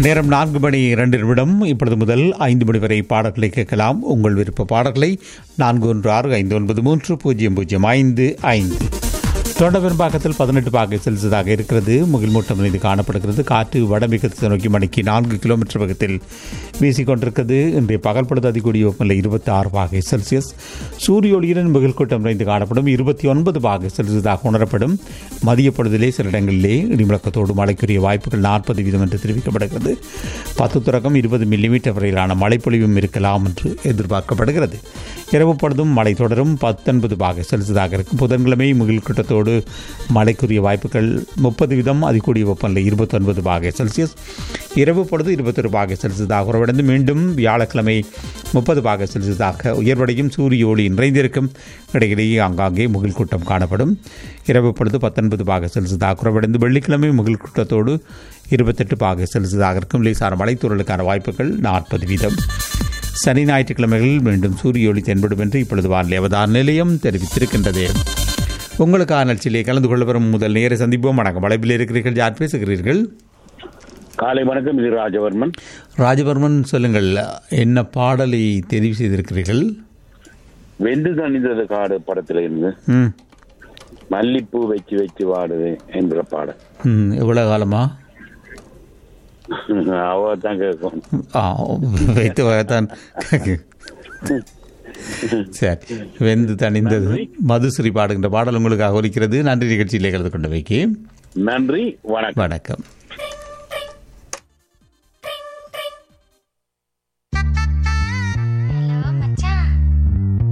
நேரம் நான்கு மணி இரண்டு நிமிடம் இப்பொழுது முதல் ஐந்து மணி வரை பாடல்களை கேட்கலாம் உங்கள் விருப்ப பாடல்களை நான்கு ஒன்று ஆறு ஐந்து ஒன்பது மூன்று பூஜ்ஜியம் பூஜ்ஜியம் ஐந்து ஐந்து தொண்ட பெரும்பாக்கத்தில் பதினெட்டு பாகை செல்சியஸாக இருக்கிறது முகில்மூட்டம் இணைந்து காணப்படுகிறது காற்று வடமேற்கு நோக்கி மணிக்கு நான்கு கிலோமீட்டர் வேகத்தில் வீசிக்கொண்டிருக்கிறது இன்றைய பகல் பொழுது அதிகூடிய வெப்பநிலை இருபத்தி ஆறு பாகை செல்சியஸ் சூரிய ஒளியுடன் முகில் கூட்டம் நிறைந்து காணப்படும் இருபத்தி ஒன்பது பாகை செல்சியஸாக உணரப்படும் மதிய பொழுதிலே சில இடங்களிலே இடிமுழக்கத்தோடு மழைக்குரிய வாய்ப்புகள் நாற்பது வீதம் என்று தெரிவிக்கப்படுகிறது பத்து தொடக்கம் இருபது மில்லிமீட்டர் வரையிலான மழைப்பொழிவும் இருக்கலாம் என்று எதிர்பார்க்கப்படுகிறது இரவு பொழுதும் மழை தொடரும் பத்தொன்பது பாகை செல்சியஸாக இருக்கும் புதன்கிழமை முகில் கூட்டத்தோடு மழைக்குரிய வாய்ப்புகள் முப்பது வீதம் அதிகூடிய வெப்பநிலை இருபத்தொன்பது பாகை செல்சியஸ் இரவு பொழுது இருபத்தொரு பாகை செல்சியஸாக உறவடைந்து மீண்டும் வியாழக்கிழமை முப்பது பாகை செல்சியஸாக உயர்வடையும் சூரிய ஒளி நிறைந்திருக்கும் இடையிலேயே ஆங்காங்கே முகில் கூட்டம் காணப்படும் இரவு பொழுது பத்தொன்பது பாகை செல்சியஸாக குறைவடைந்து வெள்ளிக்கிழமை முகில் கூட்டத்தோடு இருபத்தெட்டு பாகை செல்சியஸாக இருக்கும் லேசான மலைத்தூரலுக்கான வாய்ப்புகள் நாற்பது வீதம் சனி ஞாயிற்றுக்கிழமைகளில் மீண்டும் சூரிய ஒளி தென்படும் என்று இப்பொழுது வானிலை அவதார நிலையம் தெரிவித்திருக்கின்றது உங்களுக்கான நிகழ்ச்சியிலே கலந்து கொள்ள வரும் முதல் நேர சந்திப்போம் வணக்கம் வளைப்பில் இருக்கிறீர்கள் யார் பேசுகிறீர்கள் காலை வணக்கம் இது ராஜவர்மன் ராஜவர்மன் சொல்லுங்கள் என்ன பாடலை தெரிவு செய்திருக்கிறீர்கள் வெந்து தணிந்தது காடு படத்துல இருந்து ம் மல்லிப்பூ வச்சு வச்சு வாடுது என்ற பாடல் ம் எவ்வளோ காலமா அவ தான் கேட்கும் ஆ வைத்து தான் சரி வெந்து தணிந்தது மதுஸ்ரீ பாடுகின்ற பாடல் உங்களுக்காக ஒலிக்கிறது நன்றி நிகழ்ச்சியிலே கலந்து கொண்டு வைக்கி நன்றி வணக்கம் வணக்கம்